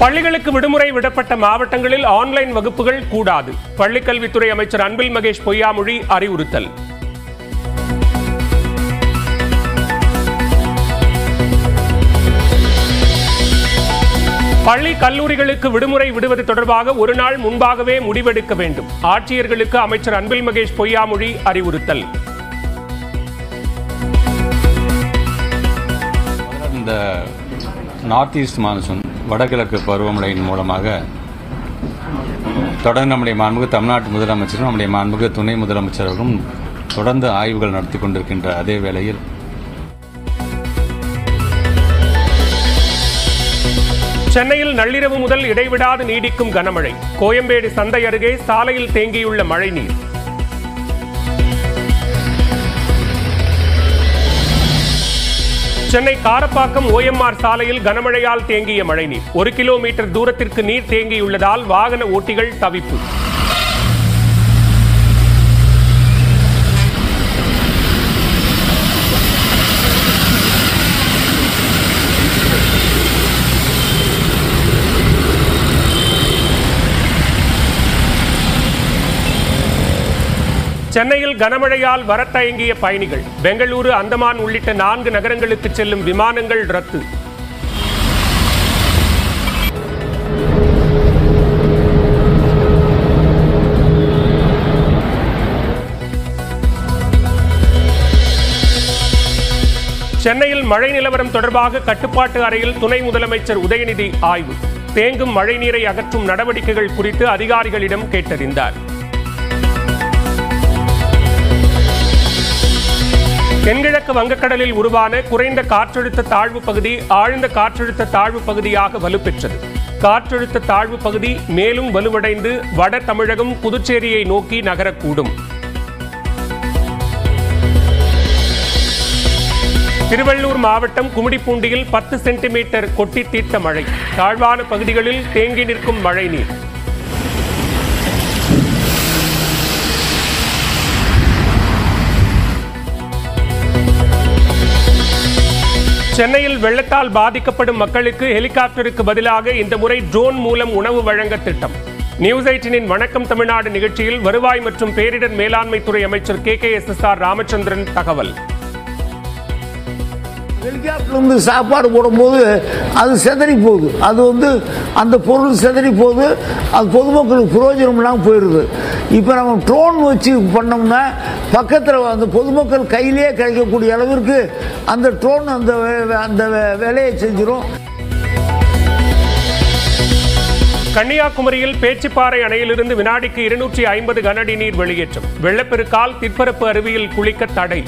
பள்ளிகளுக்கு விடுமுறை விடப்பட்ட மாவட்டங்களில் ஆன்லைன் வகுப்புகள் கூடாது பள்ளிக்கல்வித்துறை அமைச்சர் அன்பில் மகேஷ் பொய்யாமொழி அறிவுறுத்தல் பள்ளி கல்லூரிகளுக்கு விடுமுறை விடுவது தொடர்பாக ஒரு நாள் முன்பாகவே முடிவெடுக்க வேண்டும் ஆட்சியர்களுக்கு அமைச்சர் அன்பில் மகேஷ் பொய்யாமொழி அறிவுறுத்தல் இந்த நார்த் ஈஸ்ட் மான்சூன் வடகிழக்கு பருவமழையின் மூலமாக தொடர்ந்து நம்முடைய மாண்புக்கு தமிழ்நாட்டு முதலமைச்சரும் நம்முடைய மாண்புக்கு துணை முதலமைச்சர்களும் தொடர்ந்து ஆய்வுகள் நடத்தி கொண்டிருக்கின்ற அதே வேளையில் சென்னையில் நள்ளிரவு முதல் இடைவிடாது நீடிக்கும் கனமழை கோயம்பேடு சந்தை அருகே சாலையில் தேங்கியுள்ள மழைநீர் சென்னை காரப்பாக்கம் ஓஎம்ஆர் சாலையில் கனமழையால் தேங்கிய மழைநீர் ஒரு கிலோமீட்டர் தூரத்திற்கு நீர் தேங்கியுள்ளதால் வாகன ஓட்டிகள் தவிப்பு சென்னையில் கனமழையால் வரத்தயங்கிய பயணிகள் பெங்களூரு அந்தமான் உள்ளிட்ட நான்கு நகரங்களுக்கு செல்லும் விமானங்கள் ரத்து சென்னையில் மழை நிலவரம் தொடர்பாக கட்டுப்பாட்டு அறையில் துணை முதலமைச்சர் உதயநிதி ஆய்வு தேங்கும் மழைநீரை அகற்றும் நடவடிக்கைகள் குறித்து அதிகாரிகளிடம் கேட்டறிந்தார் தென்கிழக்கு வங்கக்கடலில் உருவான குறைந்த காற்றழுத்த தாழ்வு பகுதி ஆழ்ந்த காற்றழுத்த தாழ்வு பகுதியாக வலுப்பெற்றது காற்றழுத்த தாழ்வு பகுதி மேலும் வலுவடைந்து வட தமிழகம் புதுச்சேரியை நோக்கி நகரக்கூடும் திருவள்ளூர் மாவட்டம் கும்மிடிப்பூண்டியில் பத்து சென்டிமீட்டர் கொட்டி தீர்த்த மழை தாழ்வான பகுதிகளில் தேங்கி நிற்கும் மழைநீர் சென்னையில் வெள்ளத்தால் பாதிக்கப்படும் மக்களுக்கு ஹெலிகாப்டருக்கு பதிலாக இந்த முறை ட்ரோன் மூலம் உணவு வழங்க திட்டம் நியூஸ் எயிட்டினின் வணக்கம் தமிழ்நாடு நிகழ்ச்சியில் வருவாய் மற்றும் பேரிடர் மேலாண்மை துறை அமைச்சர் K K S S R Ramachandran தகவல் ஹெலிகாப்டர் வந்து சாப்பாடு போடும்போது அது செதறி போகுது அது வந்து அந்த பொருள் செதறி போகுது அது பொதுமக்களுக்கு பிரயோஜனம் இல்லாமல் போயிடுது இப்போ நம்ம ட்ரோன் வச்சு பண்ணோம்னா பக்கத்தில் அந்த பொதுமக்கள் கையிலேயே கிடைக்கக்கூடிய அளவிற்கு அந்த ட்ரோன் அந்த வே- அந்த வே- வேலையை செஞ்சிடும் கன்னியாகுமரியில் பேச்சிப்பாறை அணையிலிருந்து வினாடிக்கு இருநூற்றி ஐம்பது கனஅடி நீர் வெளியேற்றம் வெள்ளப்பெருக்கால் திற்பரப்பு அருவியில் குளிக்க தடை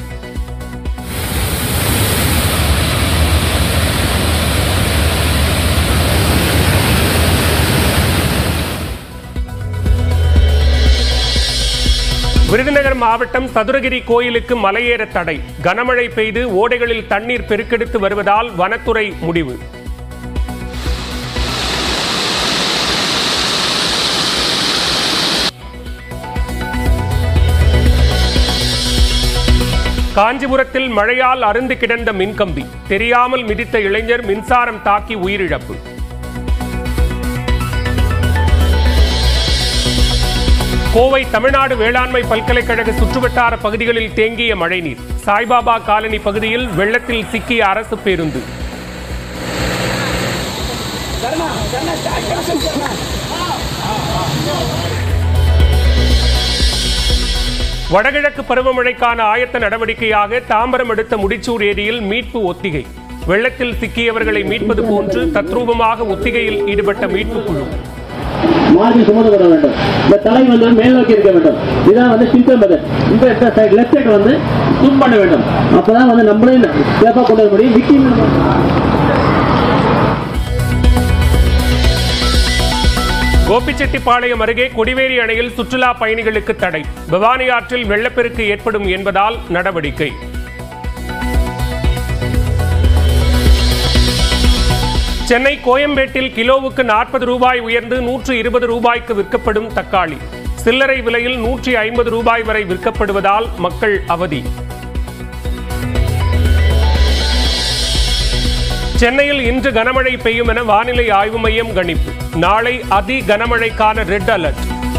விருதுநகர் மாவட்டம் சதுரகிரி கோயிலுக்கு மலையேற தடை கனமழை பெய்து ஓடைகளில் தண்ணீர் பெருக்கெடுத்து வருவதால் வனத்துறை முடிவு காஞ்சிபுரத்தில் மழையால் அருந்து கிடந்த மின்கம்பி தெரியாமல் மிதித்த இளைஞர் மின்சாரம் தாக்கி உயிரிழப்பு கோவை தமிழ்நாடு வேளாண்மை பல்கலைக்கழக சுற்றுவட்டார பகுதிகளில் தேங்கிய மழைநீர் சாய்பாபா காலனி பகுதியில் வெள்ளத்தில் சிக்கிய அரசு பேருந்து வடகிழக்கு பருவமழைக்கான ஆயத்த நடவடிக்கையாக தாம்பரம் அடுத்த முடிச்சூர் ஏரியில் மீட்பு ஒத்திகை வெள்ளத்தில் சிக்கியவர்களை மீட்பது போன்று தத்ரூபமாக ஒத்திகையில் ஈடுபட்ட மீட்பு குழு மார்பி சுமந்து கொள்ள வேண்டும் இந்த தலை வந்து மேல் நோக்கி இருக்க வேண்டும் இதான் வந்து சிம்பிள் மெத்தட் இந்த சைடு லெஃப்ட் சைடு வந்து ஜூம் பண்ண வேண்டும் அப்பதான் வந்து நம்மளே சேஃபா கொண்டு வர முடியும் விக்கிங் கோபிச்செட்டிப்பாளையம் அருகே கொடிவேரி அணையில் சுற்றுலா பயணிகளுக்கு தடை பவானி ஆற்றில் வெள்ளப்பெருக்கு ஏற்படும் என்பதால் நடவடிக்கை சென்னை கோயம்பேட்டில் கிலோவுக்கு நாற்பது ரூபாய் உயர்ந்து நூற்று இருபது ரூபாய்க்கு விற்கப்படும் தக்காளி சில்லறை விலையில் நூற்றி ஐம்பது ரூபாய் வரை விற்கப்படுவதால் மக்கள் அவதி சென்னையில் இன்று கனமழை பெய்யும் என வானிலை ஆய்வு மையம் கணிப்பு நாளை அதி கனமழைக்கான ரெட் அலர்ட்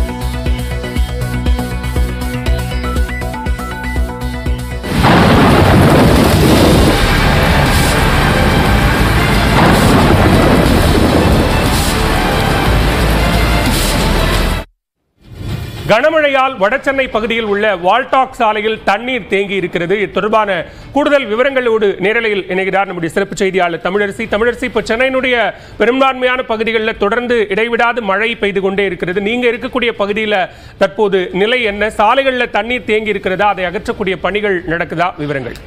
கனமழையால் வடசென்னை பகுதியில் உள்ள வால்டாக் சாலையில் தண்ணீர் தேங்கி இருக்கிறது இது தொடர்பான கூடுதல் விவரங்களோடு நேரலையில் இணைகிறார் நம்முடைய சிறப்பு செய்தியாளர் தமிழரசி தமிழரசி இப்போ சென்னையினுடைய பெரும்பான்மையான பகுதிகளில் தொடர்ந்து இடைவிடாது மழை பெய்து கொண்டே இருக்கிறது நீங்க இருக்கக்கூடிய பகுதியில் தற்போது நிலை என்ன சாலைகளில் தண்ணீர் தேங்கி இருக்கிறதா அதை அகற்றக்கூடிய பணிகள் நடக்குதா விவரங்கள்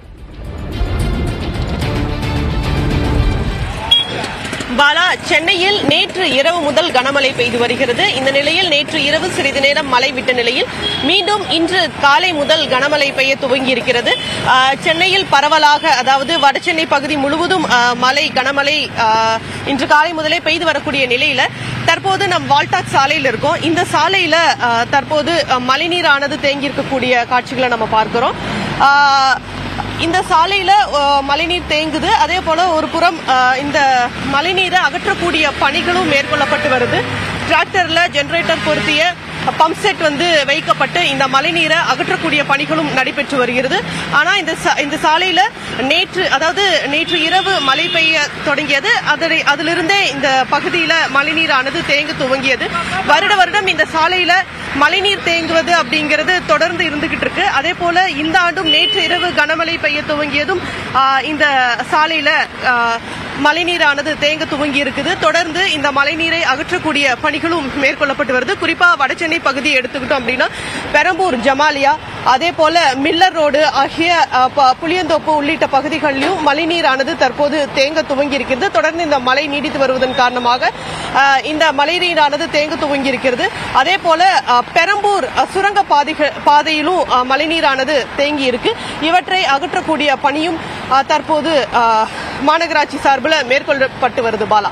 பாலா சென்னையில் நேற்று இரவு முதல் கனமழை பெய்து வருகிறது இந்த நிலையில் நேற்று இரவு சிறிது நேரம் மழை விட்ட நிலையில் மீண்டும் இன்று காலை முதல் கனமழை பெய்ய துவங்கி இருக்கிறது ஆஹ், சென்னையில் பரவலாக அதாவது வடசென்னை பகுதி முழுவதும் ஆஹ், மழை கனமழை ஆஹ், இன்று காலை முதலே பெய்து வரக்கூடிய நிலையில தற்போது நம் வால்டாக் சாலையில் இருக்கோம் இந்த சாலையில ஆஹ், தற்போது ஆஹ், மழைநீரானது தேங்கி இருக்கக்கூடிய காட்சிகளை நம்ம பார்க்கிறோம் ஆஹ், இந்த சாலையில அஹ், மழைநீர் தேங்குது அதே போல ஒரு புறம் அஹ், இந்த மழைநீரை அகற்றக்கூடிய பணிகளும் மேற்கொள்ளப்பட்டு வருது டிராக்டர்ல ஜெனரேட்டர் பொருத்திய பம்ப் செட் வந்து வைக்கப்பட்டு இந்த மழைநீரை அகற்றக்கூடிய பணிகளும் நடைபெற்று வருகிறது ஆனா இந்த சா- இந்த சாலையில நேற்று அதாவது நேற்று இரவு மழை பெய்ய தொடங்கியது அதனை அதிலிருந்தே இந்த பகுதியில மழைநீரானது தேங்க துவங்கியது வருட வருடம் இந்த சாலையில மழைநீர் தேங்குவது அப்படிங்கிறது தொடர்ந்து இருந்துகிட்டு இருக்கு அதே போல இந்த ஆண்டும் நேற்று இரவு கனமழை பெய்ய துவங்கியதும் ஆ, இந்த சாலையில ஆ, மழைநீரானது தேங்க துவங்கி இருக்குது தொடர்ந்து இந்த மழைநீரை அகற்றக்கூடிய பணிகளும் மேற்கொள்ளப்பட்டு வருது குறிப்பா வடசென்னை பகுதியை எடுத்துக்கிட்டோம் அப்படின்னா பெரம்பூர் ஜமாலியா அதே போல மில்லர் ரோடு ஆகிய ஆ, ப- புளியந்தோப்பு உள்ளிட்ட பகுதிகளிலும் மழைநீரானது தற்போது தேங்க துவங்கி இருக்கிறது தொடர்ந்து இந்த மழை நீடித்து வருவதன் காரணமாக ஆ, இந்த மழைநீரானது தேங்க துவங்கி இருக்கிறது அதே போல ஆ, பெரம்பூர் ஆ, சுரங்க பாதைகள் பாதையிலும் ஆ, மழைநீரானது தேங்கி இருக்கு இவற்றை அகற்றக்கூடிய பணியும் ஆ, தற்போது ஆ, மாநகராட்சி சார்பில் மேற்கொள்ளப்பட்டு வருது பாலா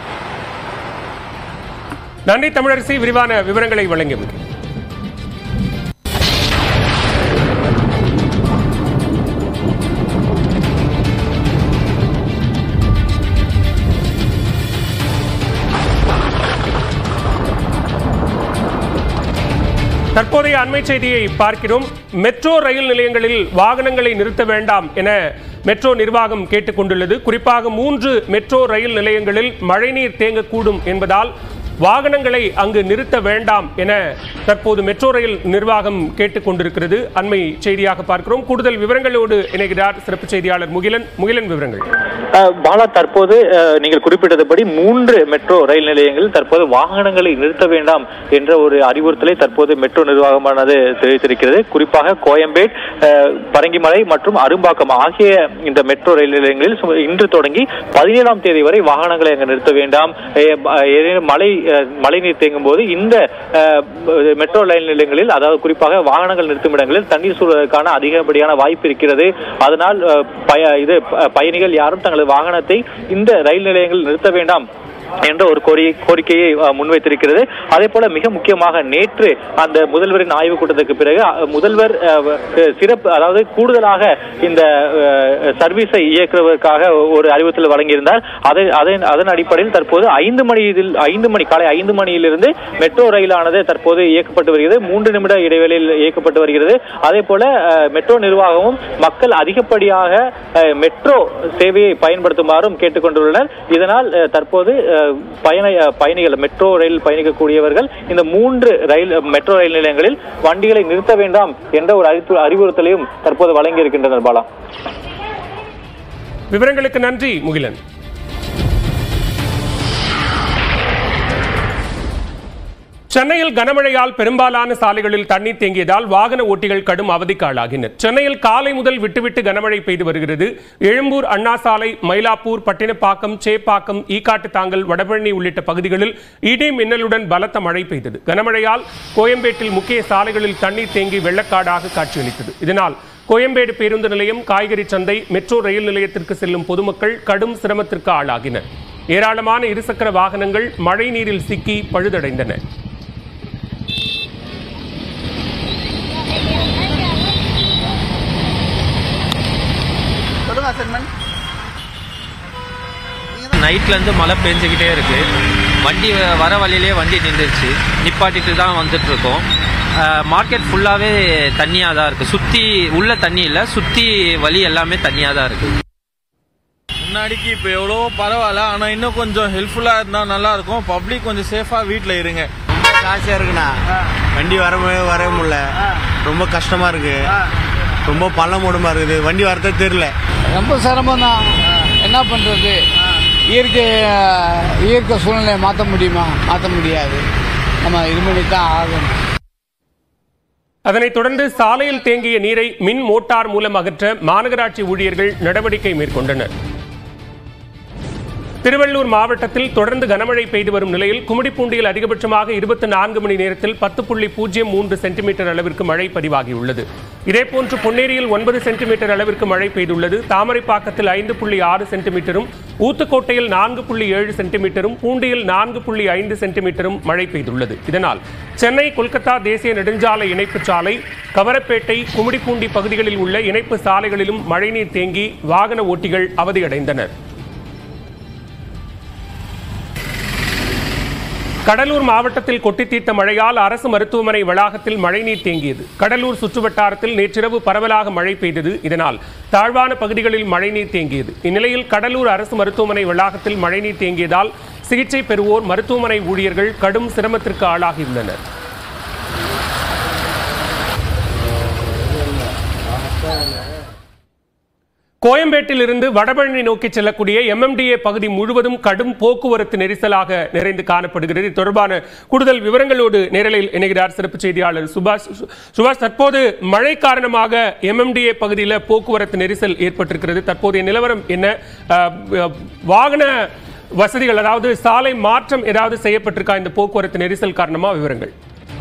நன்றி தமிழரசி விரிவான விவரங்களை வழங்கியது தற்போதைய அண்மை செய்தியை பார்க்கிறோம் மெட்ரோ ரயில் நிலையங்களில் வாகனங்களை நிறுத்த வேண்டாம் என மெட்ரோ நிர்வாகம் கேட்டுக்கொண்டுள்ளது குறிப்பாக மூன்று மெட்ரோ ரயில் நிலையங்களில் மழைநீர் தேங்கக்கூடும் என்பதால் வாகனங்களை அங்கு நிறுத்த வேண்டாம் என தற்போது மெட்ரோ ரயில் நிர்வாகம் கேட்டுக்கொண்டிருக்கிறது அண்மை செய்தியாக பார்க்கிறோம் கூடுதல் விவரங்களோடு இணைகிறார் சிறப்பு செய்தியாளர் முகிலன் முகிலன் விவரங்கள் அஹ், பாலா தற்போது அஹ், நீங்கள் குறிப்பிட்டதுபடி மூன்று மெட்ரோ ரயில் நிலையங்களில் தற்போது வாகனங்களை நிறுத்த வேண்டாம் என்ற ஒரு அறிவுறுத்தலை தற்போது மெட்ரோ நிர்வாகமானது தெரிவித்திருக்கிறது குறிப்பாக கோயம்பேட் அஹ், பரங்கிமலை மற்றும் அரும்பாக்கம் ஆகிய இந்த மெட்ரோ ரயில் நிலையங்களில் சுமார் இன்று தொடங்கி பதினேழாம் தேதி வரை வாகனங்களை அங்கு நிறுத்த வேண்டாம் அஹ், அஹ், ஏதேனும் மழை அஹ், மழைநீர் தேங்கும் போது இந்த அஹ், மெட்ரோ ரயில் நிலையங்களில் அதாவது குறிப்பாக வாகனங்கள் நிறுத்தும் இடங்களில் தண்ணீர் சூழ்வதற்கான அதிகப்படியான வாய்ப்பு இருக்கிறது அதனால் அஹ், பய இது ப- பயணிகள் யாரும் தங்களது வாகனத்தை இந்த ரயில் நிலையங்களில் நிறுத்த வேண்டாம் என்ற ஒரு கோரி கோரிக்கையை அஹ், முன்வைத்திருக்கிறது அதே போல மிக முக்கியமாக நேற்று அந்த முதல்வரின் ஆய்வுக் கூட்டத்துக்கு பிறகு அஹ், முதல்வர் அஹ், அஹ், சிறப்பு அதாவது கூடுதலாக இந்த அஹ், சர்வீஸை இயக்குவதற்காக ஒரு அறிவுறுத்தல் வழங்கியிருந்தார் அதை அதன் அதன் அடிப்படையில் தற்போது ஐந்து மணியில் ஐந்து மணி காலை ஐந்து மணியிலிருந்து மெட்ரோ ரயிலானது தற்போது இயக்கப்பட்டு வருகிறது மூன்று நிமிட இடைவெளியில் இயக்கப்பட்டு வருகிறது அதே போல அஹ், மெட்ரோ நிர்வாகமும் மக்கள் அதிகப்படியாக அஹ், மெட்ரோ சேவையை பயன்படுத்துமாறும் கேட்டுக்கொண்டுள்ளனர் இதனால் அஹ், தற்போது அஹ், பயண அஹ், பயணிகள் மெட்ரோ ரயில் பயணிக்கக்கூடியவர்கள் இந்த மூன்று ரயில் மெட்ரோ ரயில் நிலையங்களில் வண்டிகளை நிறுத்த வேண்டாம் என்ற ஒரு அறிவு- அறிவுறுத்தலையும் தற்போது வழங்கியிருக்கின்றனர் பாலா விவரங்களுக்கு நன்றி முகிலன் சென்னையில் கனமழையால் பெரும்பாலான சாலைகளில் தண்ணீர் தேங்கியதால் வாகன ஓட்டிகள் கடும் அவதிக்கு ஆளாகினர் சென்னையில் காலை முதல் விட்டுவிட்டு கனமழை பெய்து வருகிறது எழும்பூர் அண்ணா சாலை மயிலாப்பூர் பட்டினப்பாக்கம் சேப்பாக்கம் ஈக்காட்டுத்தாங்கல் வடபழனி உள்ளிட்ட பகுதிகளில் இடி மின்னலுடன் பலத்த மழை பெய்தது கனமழையால் கோயம்பேட்டில் முக்கிய சாலைகளில் தண்ணீர் தேங்கி வெள்ளக்காடாக காட்சியளித்தது இதனால் கோயம்பேடு பேருந்து நிலையம் காய்கறி சந்தை மெட்ரோ ரயில் நிலையத்திற்கு செல்லும் பொதுமக்கள் கடும் சிரமத்திற்கு ஆளாகினர் ஏராளமான இருசக்கர வாகனங்கள் மழை நீரில் சிக்கி பழுதடைந்தன நைட்லேருந்து மழை பெஞ்சிக்கிட்டே இருக்குது வண்டி வ- வர வழியிலே வண்டி நின்றுச்சு நிப்பாட்டிட்டு தான் வந்துட்டுருக்கோம் மார்க்கெட் ஃபுல்லாகவே தண்ணியாக தான் இருக்குது சுற்றி உள்ள தண்ணி இல்லை சுற்றி வழி எல்லாமே தண்ணியாக தான் இருக்குது முன்னாடிக்கு இப்போ எவ்வளோ பரவாயில்ல ஆனால் இன்னும் கொஞ்சம் ஹெல்ப்ஃபுல்லாக இருந்தால் நல்லா இருக்கும் பப்ளிக் கொஞ்சம் சேஃபாக வீட்டில் இருங்க காசியா இருக்குண்ணா வண்டி வர மு- வர முடியல ரொம்ப கஷ்டமா இருக்கு ரொம்ப பள்ளம் மூடமா இருக்குது வண்டி வரதே தெரியல ரொம்ப சிரமம் தான் என்ன பண்ணுறது இயற்கை இயற்கை சூழ்நிலையை மாற்ற முடியுமா மாற்ற முடியாது நம்ம இது பண்ணி தான் ஆகணும் அதனைத் தொடர்ந்து சாலையில் தேங்கிய நீரை மின் மோட்டார் மூலம் அகற்ற மாநகராட்சி ஊழியர்கள் நடவடிக்கை மேற்கொண்டனர் திருவள்ளூர் மாவட்டத்தில் தொடர்ந்து கனமழை பெய்து வரும் நிலையில் கும்மிடிப்பூண்டியில் அதிகபட்சமாக இருபத்தி நான்கு மணி நேரத்தில் பத்து புள்ளி பூஜ்ஜியம் மூன்று சென்டிமீட்டர் அளவிற்கு மழை பதிவாகியுள்ளது இதேபோன்று பொன்னேரியில் ஒன்பது சென்டிமீட்டர் அளவிற்கு மழை பெய்துள்ளது தாமரைப்பாக்கத்தில் ஐந்து புள்ளி ஆறு சென்டிமீட்டரும் ஊத்துக்கோட்டையில் நான்கு புள்ளி ஏழு சென்டிமீட்டரும் பூண்டியில் நான்கு புள்ளி ஐந்து சென்டிமீட்டரும் மழை பெய்துள்ளது இதனால் சென்னை கொல்கத்தா தேசிய நெடுஞ்சாலை இணைப்பு சாலை கவரப்பேட்டை கும்மிடிப்பூண்டி பகுதிகளில் உள்ள இணைப்பு சாலைகளிலும் மழைநீர் தேங்கி வாகன ஓட்டிகள் அவதியடைந்தனர் கடலூர் மாவட்டத்தில் கொட்டி தீர்த்த மழையால் அரசு மருத்துவமனை வளாகத்தில் மழைநீர் தேங்கியது கடலூர் சுற்றுவட்டாரத்தில் நேற்றிரவு பரவலாக மழை பெய்தது இதனால் தாழ்வான பகுதிகளில் மழைநீர் தேங்கியது இந்நிலையில் கடலூர் அரசு மருத்துவமனை வளாகத்தில் மழைநீர் தேங்கியதால் சிகிச்சை பெறுவோர் மருத்துவமனை ஊழியர்கள் கடும் சிரமத்திற்கு ஆளாகியுள்ளனர் கோயம்பேட்டில் இருந்து வடபழனி நோக்கி செல்லக்கூடிய எம்எம்டிஏ பகுதி முழுவதும் கடும் போக்குவரத்து நெரிசலாக நிறைந்து காணப்படுகிறது இது தொடர்பான கூடுதல் விவரங்களோடு நேரலையில் இணைகிறார் சிறப்பு செய்தியாளர் சுபாஷ் சு- சுபாஷ் தற்போது மழை காரணமாக எம்எம்டிஏ பகுதியில் போக்குவரத்து நெரிசல் ஏற்பட்டிருக்கிறது தற்போதைய நிலவரம் என்ன அஹ், அஹ், வாகன வசதிகள் அதாவது சாலை மாற்றம் ஏதாவது செய்யப்பட்டிருக்கா இந்த போக்குவரத்து நெரிசல் காரணமா விவரங்கள்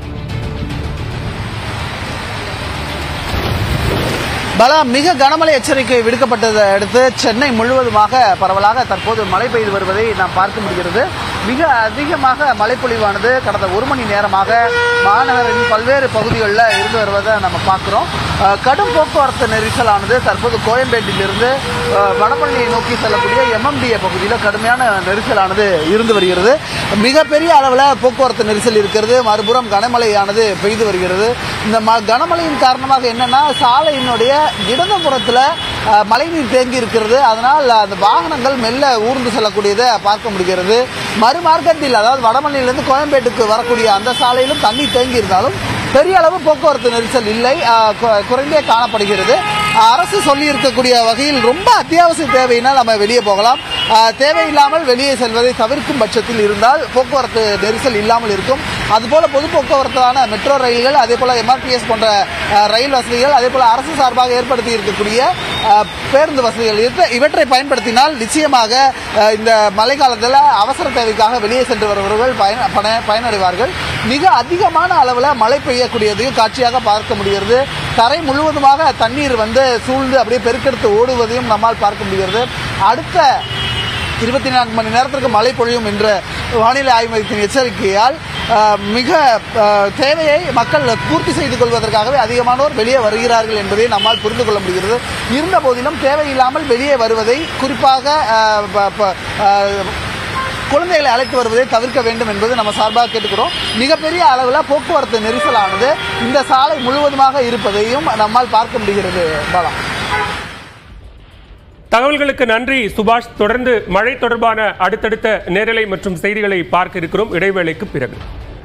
பலா மிக கனமழை எச்சரிக்கை விடுக்கப்பட்டதை அடுத்து சென்னை முழுவதுமாக பரவலாக தற்போது மழை பெய்து வருவதை நாம் பார்க்க முடிகிறது மிக அதிகமாக மழைப்பொழிவானது கடந்த ஒரு மணி நேரமாக மாநகரின் பல்வேறு பகுதிகளில் இருந்து வருவதை நம்ம பார்க்குறோம் அஹ், கடும் போக்குவரத்து நெரிசலானது தற்போது கோயம்பேட்டிலிருந்து அஹ், வடபழனியை நோக்கி செல்லக்கூடிய எம்எம்டிஏ பகுதியில் கடுமையான நெரிசலானது இருந்து வருகிறது மிகப்பெரிய அளவில் போக்குவரத்து நெரிசல் இருக்கிறது மறுபுறம் கனமழையானது பெய்து வருகிறது இந்த ம கனமழையின் காரணமாக என்னன்னா சாலையினுடைய இடதுபுறத்தில் அஹ், மழைநீர் தேங்கி இருக்கிறது அதனால் அந்த வாகனங்கள் மெல்ல ஊர்ந்து செல்லக்கூடியதை பார்க்க முடிகிறது மறுமார்க்கத்தில் அதாவது வடமல்லியிலிருந்து கோயம்பேட்டுக்கு வரக்கூடிய அந்த சாலையிலும் தண்ணி தேங்கி இருந்தாலும் பெரிய அளவு போக்குவரத்து நெரிசல் இல்லை அஹ், கு- குறைந்தே காணப்படுகிறது அரசு சொல்லி இருக்கக்கூடிய வகையில் ரொம்ப அத்தியாவசிய தேவையினால் நம்ம வெளியே போகலாம் அஹ், தேவையில்லாமல் வெளியே செல்வதை தவிர்க்கும் பட்சத்தில் இருந்தால் போக்குவரத்து நெரிசல் இல்லாமல் இருக்கும் அதுபோல பொது போக்குவரத்தான மெட்ரோ ரயில்கள் அதே போல எம்ஆர்டிஎஸ் போன்ற அஹ், ரயில் வசதிகள் அதே போல அரசு சார்பாக ஏற்படுத்தி இருக்கக்கூடிய அஹ், பேருந்து வசதிகள் இவற்றை- இவற்றை பயன்படுத்தினால் நிச்சயமாக அஹ், இந்த மழை காலத்தில் அவசர தேவைக்காக வெளியே சென்று வருபவர்கள் பயன பன- பயனடைவார்கள் மிக அதிகமான அளவில் மழை பெய்யக்கூடியதையும் காட்சியாக பார்க்க முடிகிறது தரை முழுவதுமாக தண்ணீர் வந்து சூழ்ந்து அப்படியே பெருக்கெடுத்து ஓடுவதையும் நம்மால் பார்க்க முடிகிறது அடுத்த இருபத்தி நான்கு மணி நேரத்திற்கு மழை பொழியும் என்ற வானிலை ஆய்வு மையத்தின் எச்சரிக்கையால் அஹ், மிக அஹ், தேவையை மக்கள் பூர்த்தி செய்து கொள்வதற்காகவே அதிகமானோர் வெளியே வருகிறார்கள் என்பதை நம்மால் புரிந்து கொள்ள முடிகிறது இருந்த போதிலும் தேவையில்லாமல் வெளியே வருவதை குறிப்பாக அஹ், ப- ப- அஹ், குழந்தைகளை அழைத்து வருவதை தவிர்க்க வேண்டும் என்பது நம்ம சார்பாக கேட்டுக்கிறோம் மிகப்பெரிய அளவில் போக்குவரத்து நெரிசலானது இந்த சாலை முழுவதுமாக இருப்பதையும் நம்மால் பார்க்க முடிகிறது பாலா தகவல்களுக்கு நன்றி சுபாஷ் தொடர்ந்து மழை தொடர்பான அடுத்தடுத்த நேரலை மற்றும் செய்திகளை பார்க்க இருக்கிறோம் இடைவேளைக்கு பிறகு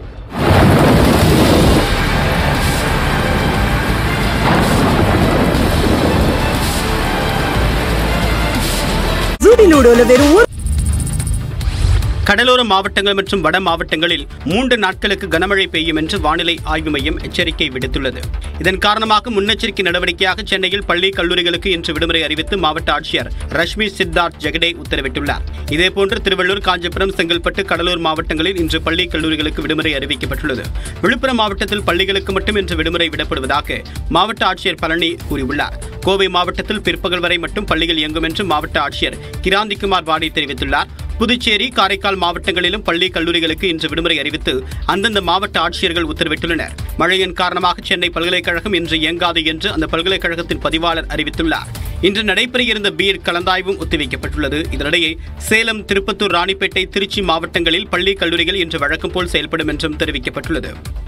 கடலோர மாவட்டங்கள் மற்றும் வட மாவட்டங்களில் மூன்று நாட்களுக்கு கனமழை பெய்யும் என்று வானிலை ஆய்வு மையம் எச்சரிக்கை விடுத்துள்ளது இதன் காரணமாக முன்னெச்சரிக்கை நடவடிக்கையாக சென்னையில் பள்ளி கல்லூரிகளுக்கு இன்று விடுமுறை அறிவித்து மாவட்ட ஆட்சியர் ரஷ்மி சித்தார்த் ஜெகடே உத்தரவிட்டுள்ளார் இதேபோன்று திருவள்ளூர் காஞ்சிபுரம் செங்கல்பட்டு கடலூர் மாவட்டங்களில் இன்று பள்ளி கல்லூரிகளுக்கு விடுமுறை அறிவிக்கப்பட்டுள்ளது விழுப்புரம் மாவட்டத்தில் பள்ளிகளுக்கு மட்டும் இன்று விடுமுறை விடப்படுவதாக மாவட்ட ஆட்சியர் பழனி கூறியுள்ளார் கோவை மாவட்டத்தில் பிற்பகல் வரை மட்டும் பள்ளிகள் இயங்கும் என்று மாவட்ட ஆட்சியர் கிராந்திகுமார் வாடி தெரிவித்துள்ளார் புதுச்சேரி காரைக்கால் மாவட்டங்களிலும் பள்ளி கல்லூரிகளுக்கு இன்று விடுமுறை அறிவித்து அந்தந்த மாவட்ட ஆட்சியர்கள் உத்தரவிட்டுள்ளனர் மழையின் காரணமாக சென்னை பல்கலைக்கழகம் இன்று இயங்காது என்று அந்த பல்கலைக்கழகத்தின் பதிவாளர் அறிவித்துள்ளார் இன்று நடைபெற இருந்த பீர் கலந்தாய்வும் ஒத்திவைக்கப்பட்டுள்ளது இதனிடையே சேலம் திருப்பத்தூர் ராணிப்பேட்டை திருச்சி மாவட்டங்களில் பள்ளி கல்லூரிகள் இன்று வழக்கம் போல் செயல்படும் என்றும் தெரிவிக்கப்பட்டுள்ளது